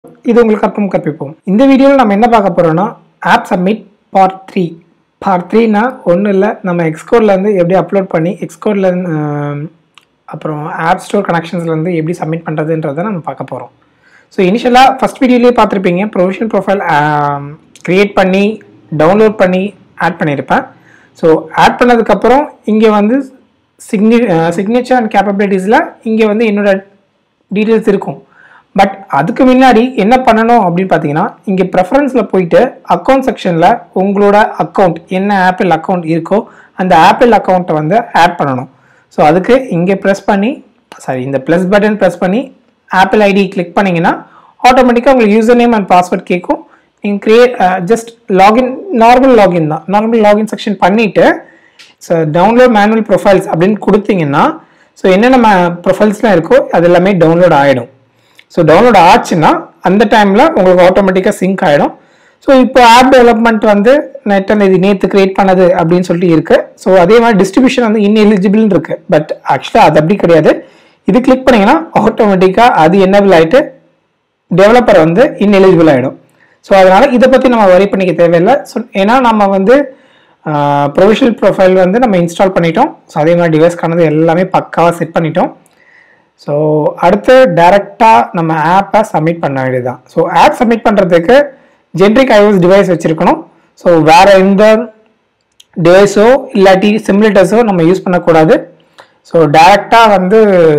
இது உங்களுக்கு கற்பம் கற்பிப்போம் இந்த வீடியோவில் நம்ம என்ன பார்க்க போறோம்னா app submit part three part த்ரீனா ஒன்றும் இல்லை நம்ம எக்ஸ்கோர்லேருந்து எப்படி அப்லோட் பண்ணி எக்ஸ்கோர்லேருந்து அப்புறம் ஆப் ஸ்டோர் கனெக்ஷன்ஸ்லேருந்து எப்படி சப்மிட் பண்ணுறதுன்றதை நம்ம பார்க்க போகிறோம் ஸோ இனிஷியலாக ஃபஸ்ட் வீடியோலேயே பார்த்துருப்பீங்க ப்ரொவிஷனல் ப்ரொஃபைல் க்ரியேட் பண்ணி டவுன்லோட் பண்ணி ஆட் பண்ணியிருப்பேன் ஸோ ஆட் பண்ணதுக்கப்புறம் இங்கே வந்து சிக்னி சிக்னேச்சர் அண்ட் கேப்பபிலிட்டிஸில் இங்கே வந்து என்னோட டீட்டெயில்ஸ் இருக்கும் பட் அதுக்கு முன்னாடி என்ன பண்ணணும் அப்படின்னு பார்த்தீங்கன்னா இங்கே ப்ரெஃபரன்ஸில் போயிட்டு அக்கௌண்ட் செக்ஷனில் உங்களோட அக்கௌண்ட் என்ன ஆப்பிள் அக்கௌண்ட் இருக்கோ அந்த ஆப்பிள் அக்கௌண்ட்டை வந்து ஆட் பண்ணணும் ஸோ அதுக்கு இங்கே ப்ரெஸ் பண்ணி சாரி இந்த ப்ளஸ் பட்டன் ப்ரெஸ் பண்ணி ஆப்பிள் ஐடி கிளிக் பண்ணிங்கன்னா ஆட்டோமேட்டிக்காக உங்களுக்கு யூசர் நேம் அண்ட் பாஸ்வேர்ட் கேட்கும் நீங்கள் create just login normal login தான் நார்மல் லாகின் செக்ஷன் பண்ணிவிட்டு ஸோ டவுன்லோட் மேனுவல் ப்ரொஃபைல்ஸ் அப்படின்னு கொடுத்தீங்கன்னா ஸோ என்னென்ன ப்ரொஃபைல்ஸ்லாம் இருக்கோ அது எல்லாமே டவுன்லோட் ஆகிடும் ஸோ டவுன்லோட் ஆச்சுன்னா அந்த டைமில் உங்களுக்கு ஆட்டோமேட்டிக்காக சிங்க் ஆகிடும் ஸோ இப்போ ஆப் டெவலப்மெண்ட் வந்து நெட்டில் இது நேற்று கிரியேட் பண்ணது அப்படின்னு சொல்லிட்டு இருக்கு ஸோ அதே மாதிரி டிஸ்ட்ரிபியூஷன் வந்து இன்எலிஜிபிள்னு இருக்கு பட் ஆக்சுவலாக அது அப்படி கிடையாது இது கிளிக் பண்ணீங்கன்னா ஆட்டோமேட்டிக்காக அது என்னபிள் ஆகிட்டு டெவலப்பர் வந்து இன்எலிஜிபிள் ஆகிடும் ஸோ அதனால் இதை பற்றி நம்ம வரி பண்ணிக்க தேவையில்லை ஸோ ஏன்னா நம்ம வந்து ப்ரொவிஷனல் ப்ரொஃபைல் வந்து நம்ம இன்ஸ்டால் பண்ணிட்டோம் ஸோ அதே மாதிரி டிவைஸ்க்கானது எல்லாமே பக்காவாக செட் பண்ணிட்டோம் ஸோ அடுத்து டைரெக்டாக நம்ம ஆப்பை சப்மிட் பண்ண வேண்டியதுதான் ஸோ ஆப் சப்மிட் பண்ணுறதுக்கு ஜென்ரிக் ஐஓஎஸ் டிவைஸ் வச்சுருக்கணும் ஸோ வேறு எந்த டிவைஸோ இல்லாட்டி சிமுலேட்டர்ஸோ நம்ம யூஸ் பண்ணக்கூடாது ஸோ டைரெக்டாக வந்து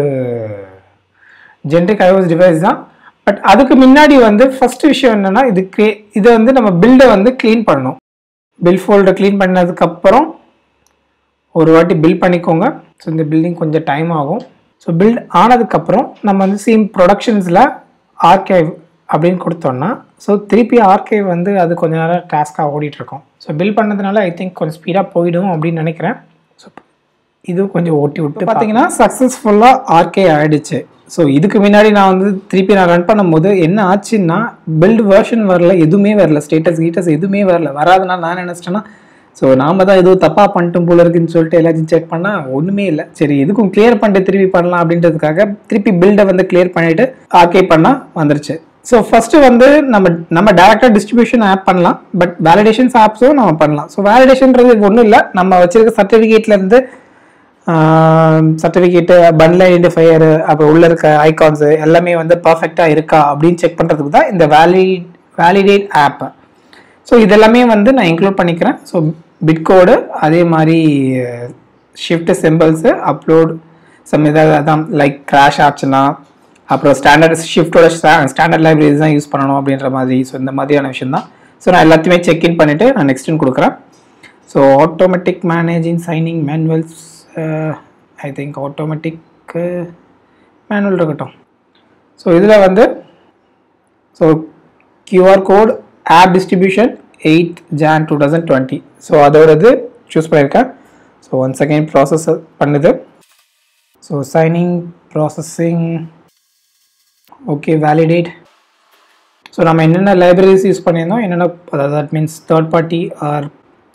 ஜென்ரிக் ஐஓஎஸ் டிவைஸ் தான் பட் அதுக்கு முன்னாடி வந்து ஃபர்ஸ்ட் விஷயம் என்னென்னா இது க்ரே இதை வந்து நம்ம பில்டை வந்து க்ளீன் பண்ணணும் பில் ஃபோல்டர் க்ளீன் பண்ணதுக்கப்புறம் ஒரு வாட்டி பில் பண்ணிக்கோங்க ஸோ இந்த பில்டிங் கொஞ்சம் டைம் ஆகும் ஸோ பில்ட் ஆனதுக்கப்புறம் நம்ம வந்து சேம் ப்ரொடக்ஷன்ஸில் ஆர்கைவ் அப்படின்னு கொடுத்தோம்னா ஸோ திருப்பி ஆர்கைவ் வந்து அது கொஞ்ச நேரம் டாஸ்க்காக ஓடிட்டுருக்கோம் ஸோ பில் பண்ணதுனால ஐ திங்க் கொஞ்சம் ஸ்பீடாக போயிடும் அப்படின்னு நினைக்கிறேன் ஸோ இதுவும் கொஞ்சம் ஓட்டி விட்டு பார்த்தீங்கன்னா சக்ஸஸ்ஃபுல்லாக ஆர்கே ஆகிடுச்சு ஸோ இதுக்கு முன்னாடி நான் வந்து திருப்பி நான் ரன் பண்ணும்போது என்ன ஆச்சுன்னா பில்ட் வேர்ஷன் வரல எதுவுமே வரல ஸ்டேட்டஸ் கீட்டஸ் எதுவுமே வரல வராதுனால நான் நினச்சிட்டேன்னா ஸோ நாம தான் ஏதோ தப்பாக பண்ணிட்டோம் போல இருக்குன்னு சொல்லிட்டு எல்லாத்தையும் செக் பண்ணால் ஒன்றுமே இல்லை சரி எதுக்கும் கிளியர் பண்ணிட்டு திருப்பி பண்ணலாம் அப்படின்றதுக்காக திருப்பி பில்டை வந்து கிளியர் பண்ணிட்டு ஆர்கே பண்ணால் வந்துருச்சு ஸோ ஃபஸ்ட்டு வந்து நம்ம நம்ம டேரெக்டாக டிஸ்ட்ரிபியூஷன் ஆப் பண்ணலாம் பட் வேலிடேஷன்ஸ் ஆப்ஸும் நம்ம பண்ணலாம் ஸோ வேலிடேஷன்றது ஒன்றும் இல்லை நம்ம வச்சிருக்க சர்டிஃபிகேட்லேருந்து சர்டிஃபிகேட்டு பண்டில் ஐடென்டிஃபையர் அப்புறம் உள்ள இருக்க ஐகான்ஸு எல்லாமே வந்து பர்ஃபெக்டாக இருக்கா அப்படின்னு செக் பண்ணுறதுக்கு தான் இந்த வேலிட் வேலிடேட் ஆப் ஸோ இதெல்லாமே வந்து நான் இன்க்ளூட் பண்ணிக்கிறேன் ஸோ பிட்கோடு அதே மாதிரி ஷிஃப்ட் சிம்பிள்ஸு அப்லோட் சம் ஏதாவது அதான் லைக் கிராஷ் ஆச்சுன்னா அப்புறம் ஸ்டாண்டர்ட் ஷிஃப்டோட ஸ்டாண்டர்ட் லைப்ரரிஸ் தான் யூஸ் பண்ணணும் அப்படின்ற மாதிரி ஸோ இந்த மாதிரியான விஷயம் தான் ஸோ நான் எல்லாத்தையுமே செக் இன் பண்ணிவிட்டு நான் நெக்ஸ்ட்னு கொடுக்குறேன் so automatic managing signing manuals I think automatic manual இருக்கட்டும் ஸோ இதில் வந்து so QR code app distribution eight Jan two thousand twenty so அதோட இது சூஸ் பண்ணியிருக்கேன் ஸோ ஒன் செகண்ட் ப்ராசஸ் பண்ணுது so signing processing okay validate so நம்ம என்னென்ன libraries use பண்ணியிருந்தோம் என்னென்ன அதாவது that means third party or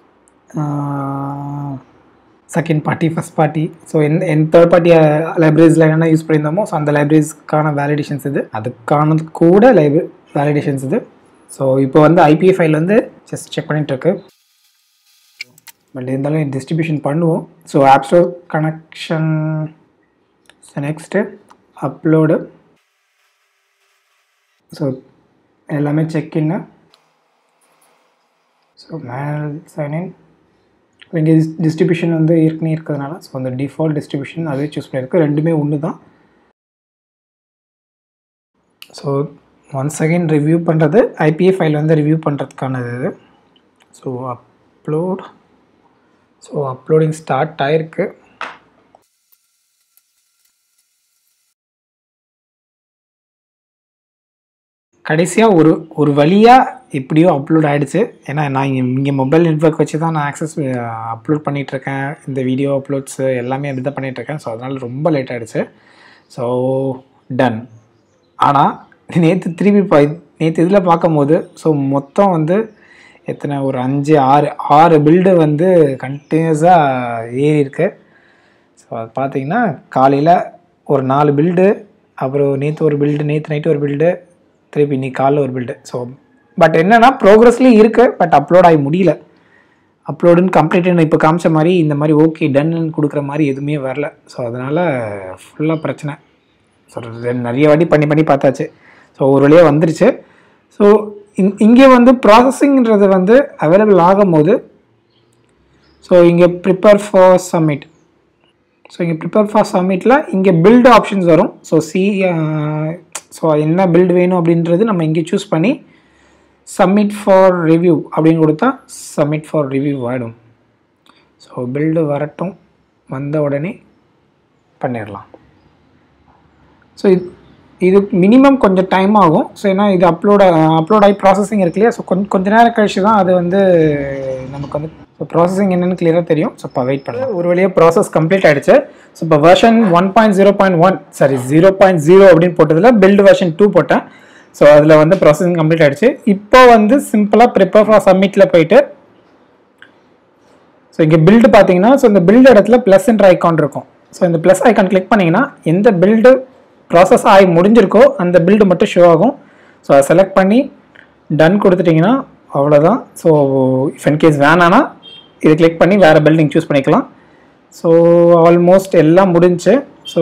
second party first party so எந்த என் தேர்ட் பார்ட்டி லைப்ரரிஸில் என்னென்ன யூஸ் பண்ணியிருந்தோமோ ஸோ அந்த லைப்ரரிஸ்க்கான வேலிடேஷன்ஸ் இது அதுக்கானது கூட லைப்ர வேலிடேஷன்ஸ் இது ஸோ இப்போ வந்து ஐபிஏ ஃபைல் வந்து ஜஸ்ட் செக் பண்ணிகிட்ருக்கு பட் இருந்தாலும் டிஸ்ட்ரிபியூஷன் பண்ணுவோம் so app store connection so next upload so எல்லாமே செக்இன்னு ஸோ மேனுவல் சைன்இன் இங்கே டிஸ்ட்ரிபியூஷன் வந்து ஏற்கனவே இருக்கிறதுனால ஸோ அந்த டிஃபால்ட் டிஸ்ட்ரிபியூஷன் அதே சூஸ் பண்ணியிருக்கு ரெண்டுமே ஒன்று தான் ஸோ ஒன் செகண்ட் ரிவ்யூ பண்ணுறது ஐபிஏ ஃபைல் வந்து ரிவ்யூ பண்ணுறதுக்கானது இது so upload so uploading start ஆயிருக்கு கடைசியாக ஒரு ஒரு வழியாக எப்படியோ அப்லோட் ஆகிடுச்சு ஏன்னா நான் இங்கே இங்கே மொபைல் நெட்ஒர்க் வச்சு தான் நான் ஆக்சஸ் அப்லோட் பண்ணிகிட்ருக்கேன் இந்த வீடியோ அப்லோட்ஸு எல்லாமே அப்படி தான் பண்ணிகிட்ருக்கேன் ஸோ அதனால் ரொம்ப லேட் ஆகிடுச்சு ஸோ டன் ஆனால் நேற்று திருப்பி பா நேற்று இதில் பார்க்கும்போது ஸோ மொத்தம் வந்து எத்தனை ஒரு அஞ்சு ஆறு ஆறு பில்டு வந்து கண்டினியூஸாக ஏறி இருக்கு ஸோ அது பார்த்தீங்கன்னா காலையில் ஒரு நாலு பில்டு அப்புறம் நேற்று ஒரு பில்டு நேற்று நைட்டு ஒரு பில்டு திருப்பி இன்னைக்கு காலைல ஒரு பில்டு ஸோ பட் என்னென்னா ப்ரோக்ரஸ்லேயும் இருக்குது பட் அப்லோட் ஆகி முடியல அப்லோடுன்னு கம்ப்ளீட்டுன்னு இப்போ காமிச்ச மாதிரி இந்த மாதிரி ஓகே டன்னு கொடுக்குற மாதிரி எதுவுமே வரல ஸோ அதனால் ஃபுல்லாக பிரச்சனை ஸோ நிறைய வாட்டி பண்ணி பண்ணி பார்த்தாச்சு ஸோ ஒரு வழியாக வந்துருச்சு ஸோ இங் இங்கே வந்து ப்ராசஸிங்கிறது வந்து அவைலபிள் ஆகும்போது ஸோ இங்கே ப்ரிப்பேர் ஃபார் சப்மிட் ஸோ இங்கே ப்ரிப்பேர் ஃபார் சப்மிட்டில் இங்கே பில்டு ஆப்ஷன்ஸ் வரும் ஸோ சி ஸோ என்ன பில்டு வேணும் அப்படின்றது நம்ம இங்கே சூஸ் பண்ணி சப்மிட் ஃபார் ரிவ்யூ அப்படின்னு கொடுத்தா சப்மிட் ஃபார் ரிவ்யூ ஆகிடும் ஸோ பில்டு வரட்டும் வந்த உடனே பண்ணிடலாம் ஸோ இது இது மினிமம் கொஞ்சம் டைம் ஆகும் ஸோ ஏன்னா இது அப்லோட் அப்லோட் ஆகி ப்ராசஸிங் இருக்கு இல்லையா ஸோ கொஞ்சம் கொஞ்ச நேரம் கழிச்சு தான் அது வந்து நமக்கு வந்து ஸோ ப்ராசஸிங் என்னென்னு கிளியராக தெரியும் ஸோ இப்போ வெயிட் பண்ணலாம் ஒரு வழியாக ப்ராசஸ் கம்ப்ளீட் ஆகிடுச்சு ஸோ இப்போ version one point zero point one sorry zero point zero அப்படின்னு போட்டதில் பில்டு வெர்ஷன் டூ போட்டேன் ஸோ அதில் வந்து ப்ராசஸிங் கம்ப்ளீட் ஆகிடுச்சு இப்போ வந்து சிம்பிளாக ப்ரிப்பேர் ஃபார் சப்மிட்டில் போயிட்டு ஸோ இங்கே பில்டு பார்த்தீங்கன்னா ஸோ இந்த பில்டு இடத்துல ப்ளஸ்ன்ற ஐக்கான் இருக்கும் ஸோ இந்த ப்ளஸ் ஐக்கான் கிளிக் பண்ணிங்கன்னா எந்த பில்டு ப்ராசஸ் ஆகி முடிஞ்சிருக்கோ அந்த பில்டு மட்டும் ஷோ ஆகும் ஸோ அதை செலக்ட் பண்ணி டன் கொடுத்துட்டிங்கன்னா அவ்வளோதான் ஸோ இஃப் இன்கேஸ் வேணான்னா இது கிளிக் பண்ணி வேறு பில்டிங் சூஸ் பண்ணிக்கலாம் ஸோ ஆல்மோஸ்ட் எல்லாம் முடிஞ்சு ஸோ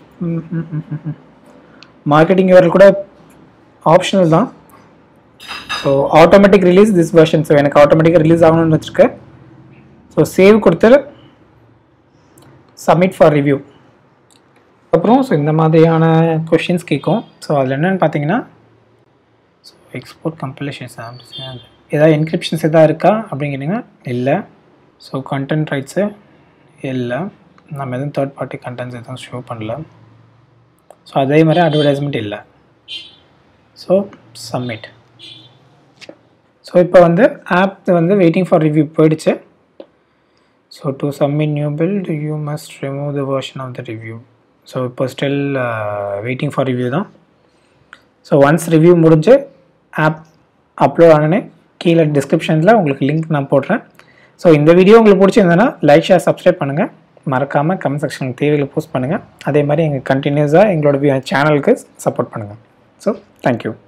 மார்க்கெட்டிங் வரல் கூட ஆப்ஷனல் தான் so automatic release this version so எனக்கு ஆட்டோமேட்டிக்காக ரிலீஸ் ஆகணும்னு வச்சுருக்கேன் ஸோ சேவ் கொடுத்து சப்மிட் ஃபார் ரிவ்யூ அப்புறம் ஸோ இந்த மாதிரியான கொஷின்ஸ் கேட்கும் ஸோ அதில் என்னென்னு பார்த்தீங்கன்னா ஸோ எக்ஸ்போர்ட் கம்பலேஷன்ஸ் ஏதாவது என்கிரிப்ஷன்ஸ் எதாவது இருக்கா அப்படிங்கிறீங்கன்னா இல்லை ஸோ கண்டென்ட் ரைட்ஸு இல்லை நம்ம எதுவும் தேர்ட் பார்ட்டி கண்டென்ட்ஸ் எதுவும் ஷோ பண்ணல ஸோ அதே மாதிரி அட்வர்டைஸ்மெண்ட் இல்லை ஸோ சப்மிட் ஸோ இப்போ வந்து ஆப் வந்து வெயிட்டிங் ஃபார் ரிவ்யூ போயிடுச்சு so to submit new build you must remove the version of the review so இப்போ ஸ்டில் வெயிட்டிங் ஃபார் ரிவ்யூ தான் ஸோ ஒன்ஸ் ரிவ்யூ முடிஞ்சு ஆப் அப்லோட் ஆனனே கீழே டிஸ்கிரிப்ஷனில் உங்களுக்கு லிங்க் நான் போடுறேன் ஸோ இந்த வீடியோ உங்களுக்கு பிடிச்சிருந்ததுன்னா லைக் ஷேர் சப்ஸ்கிரைப் பண்ணுங்கள் மறக்காமல் கமெண்ட் செக்ஷனுக்கு தேவையில் போஸ்ட் பண்ணுங்கள் அதே மாதிரி எங்கள் கண்டினியூஸாக எங்களோட சேனலுக்கு சப்போர்ட் பண்ணுங்கள் ஸோ தேங்க்யூ